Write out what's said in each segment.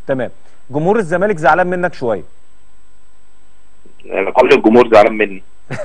تمام جمهور الزمالك زعلان منك شويه انا كل الجمهور زعلان مني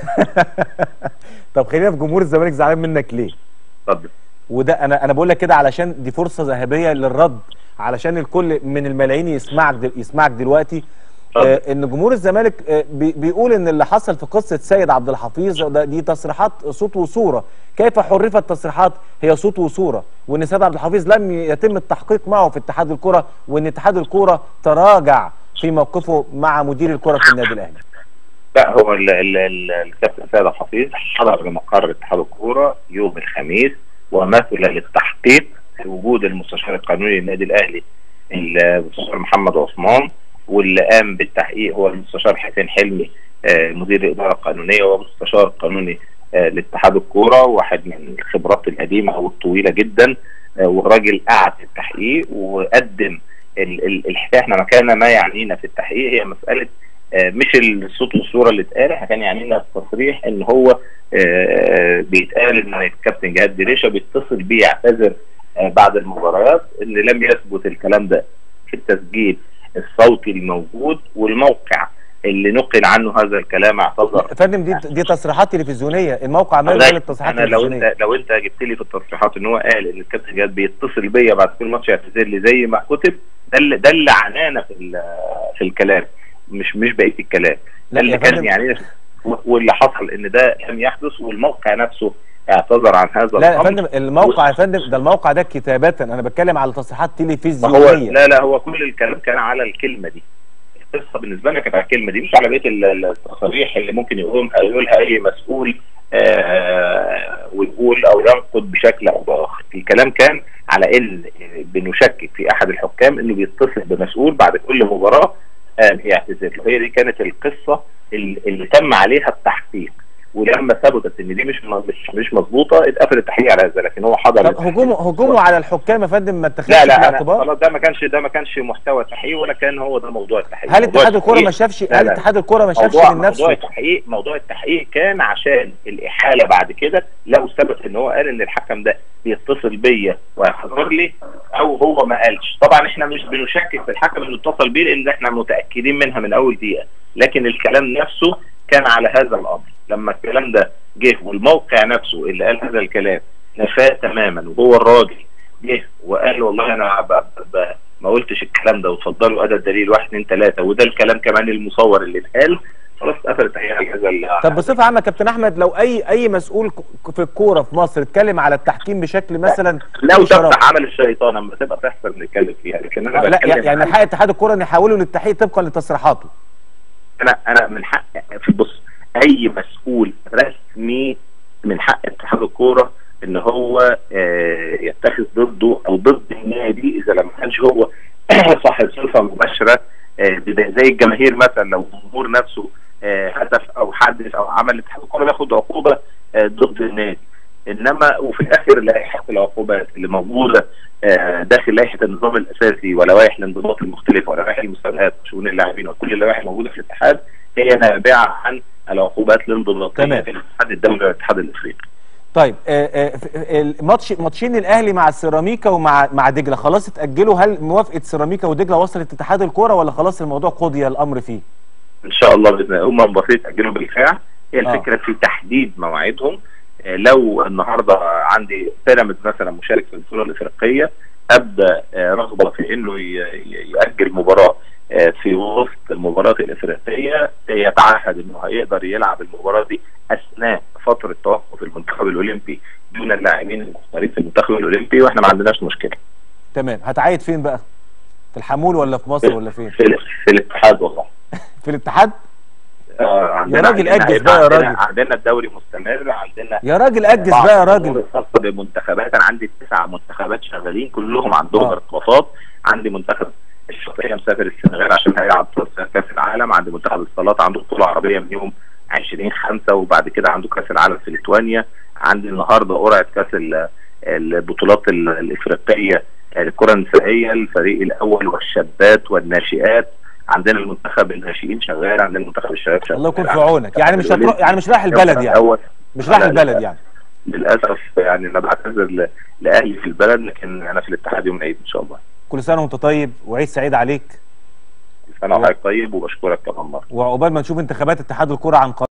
طب خلينا في جمهور الزمالك زعلان منك ليه اتفضل وده انا انا بقول لك كده علشان دي فرصه ذهبيه للرد علشان الكل من الملايين يسمعك دل يسمعك دلوقتي اتفضل. آه ان جمهور الزمالك آه بي بيقول ان اللي حصل في قصه سيد عبد الحفيظ ده دي تصريحات صوت وصوره كيف حرفت تصريحات هي صوت وصوره وان سيد عبد الحفيظ لم يتم التحقيق معه في اتحاد الكره وان اتحاد الكره تراجع في موقفه مع مدير الكره في النادي الاهلي لا هو ال- ال- ال- الكابتن سيد حفيظ حضر لمقر اتحاد الكوره يوم الخميس ومثل للتحقيق في وجود المستشار القانوني للنادي الاهلي المستشار محمد عثمان واللي قام بالتحقيق هو المستشار حسين حلمي آه، مدير الاداره القانونيه ومستشار قانوني آه، لاتحاد الكوره واحد من الخبرات القديمه والطويله جدا آه، والراجل قعد في التحقيق وقدم ال- ال- الحكايه احنا ما كان ما يعنينا في التحقيق هي مساله آه، مش الصوت والصوره اللي اتقال احنا كان يعنينا التصريح ان هو آه، بيتقال ان الكابتن جهاد دريشه بيتصل بيه يعتذر آه، بعد المباريات ان لم يثبت الكلام ده في التسجيل الصوتي الموجود والموقع اللي نقل عنه هذا الكلام اعتذر يا فندم دي دي تصريحات تلفزيونيه الموقع عمال يقول التصريحات انا لو التلفزيونيه انت لو انت جبت لي في التصريحات ان هو قال ان الكابتن جهاد بيتصل بيا بعد كل ماتش يعتذر لي زي ما كتب ده اللي ده اللي عنانا في ال- في الكلام مش مش بقيه الكلام لا ده يا اللي كان فندم. يعني واللي حصل ان ده لم يحدث والموقع نفسه اعتذر عن هذا لا يا الامر فندم الموقع يا فندم ده الموقع ده كتابة انا بتكلم على تصريحات ما هو تلفزيونية لا لا هو كل الكلام كان على الكلمه دي القصه بالنسبه لنا كانت على الكلمه دي مش على بقيه ال- التصاريح اللي ممكن يقولها يقولها اي مسؤول آه ويقول او ينقد بشكل او باخر الكلام كان على ان بنشكك في احد الحكام انه بيتصل بمسؤول بعد كل مباراه آه يعتذر له هي دي كانت القصه اللي, اللي تم عليها التحقيق ولما ثبتت ان دي مش مش مش مظبوطه اتقفل التحقيق على هذا لكن هو حضر طب هجومه هجومه على الحكام يا فندم ما اتخذش لا في لا انا الاعتبار خلاص ده ما كانش ده ما كانش محتوى التحقيق ولا كان هو ده موضوع التحقيق هل موضوع اتحاد الكرة ما التحقيق- شافش لا هل لا. اتحاد الكرة ما شافش موضوع من موضوع نفسه التحقيق موضوع التحقيق كان عشان الاحاله بعد كده لو ثبت ان هو قال ان الحكم ده بيتصل بيا ويحضر لي او هو ما قالش طبعا احنا مش بنشكك في الحكم اللي اتصل بيه لان احنا متاكدين منها من اول دقيقه لكن الكلام نفسه كان على هذا الامر لما الكلام ده جه والموقع نفسه اللي قال هذا الكلام نفاه تماما وهو الراجل جه وقال والله انا ب... ب... ما قلتش الكلام ده واتفضلوا ادى الدليل واحد اثنين ثلاثه وده الكلام كمان المصور اللي اتقال خلاص اتقفل التحقيق على هذا ال- طب بصفة عامة يا كابتن احمد لو اي اي مسؤول ك- في الكورة في مصر اتكلم على التحكيم بشكل مثلا لو في شرف. تفتح عمل الشيطان اما تبقى تحصل نتكلم فيها لكن انا لا بتكلم يعني من حق اتحاد الكرة ان يحولوا للتحقيق طبقا لتصريحاته انا انا من حق في بص اي مسؤول رسمي من حق اتحاد الكوره ان هو آه، يتخذ ضده او ضد النادي اذا لم كانش هو صاحب صفه مباشره آه، بدا- زي الجماهير مثلا لو الجمهور نفسه آه، هدف او حدث او عمل اتحاد الكوره بياخد عقوبه آه، ضد النادي انما وفي الاخر لائحه العقوبات اللي موجوده آه، داخل لائحه النظام الاساسي ولوائح الانضباط المختلفه ولوائح المسابقات وشؤون اللاعبين وكل اللوائح الموجوده في الاتحاد هي نابعه عن العقوبات الانضباطيه تمام. في الاتحاد الدولي والاتحاد الافريقي. طيب آه، آه، ف- الماتش ماتشين الاهلي مع السيراميكا ومع مع دجله خلاص اتاجلوا هل موافقه سيراميكا ودجله وصلت اتحاد الكوره ولا خلاص الموضوع قضي الامر فيه ان شاء الله باذن الله هم مباراتين يتاجلوا بالفعل هي آه. الفكره في تحديد مواعيدهم آه، لو النهارده عندي بيراميدز مثلا مشارك في البطوله الافريقيه ابدا آه، رغبه في انه ي- ي- ياجل مباراه آه، في وسط المباراه الافريقيه يتعهد انه هيقدر يلعب المباراه دي اثناء فتره توقف المنتخب الاولمبي دون اللاعبين المختارين في المنتخب الاولمبي واحنا ما عندناش مشكله تمام هتعايد فين بقى في الحمول ولا في مصر ولا فين في, ال- في الاتحاد والله في الاتحاد آه، عندنا- راجل عندنا- أجز بقى يا عندنا- راجل. عندنا الدوري مستمر عندنا يا راجل اجز بعض بقى يا الأمور راجل الخاصه بالمنتخبات انا عندي تسع منتخبات شغالين كلهم عندهم آه. ارتباطات عندي منتخب الشرقيه مسافر السنغال عشان هيلعب كاس العالم عندي منتخب الصالات عنده بطوله عربيه من يوم 20 5 وبعد كده عنده كاس العالم في ليتوانيا عندي النهارده قرعه كاس ال- البطولات ال- الافريقيه الكره النسائيه الفريق الاول والشابات والناشئات عندنا المنتخب الناشئين شغال عندنا منتخب الشباب شغال الله يكون في عونك يعني مش هتروح يعني مش رايح البلد يعني الأول مش رايح لا، لا، البلد لا. يعني للاسف يعني انا بعتذر ل- لاهلي في البلد لكن انا في الاتحاد يوم العيد ان شاء الله كل سنه وانت طيب وعيد سعيد عليك كل سنه وحضرتك طيب وبشكرك كمان مره وعقبال ما نشوف انتخابات اتحاد الكره عن قريب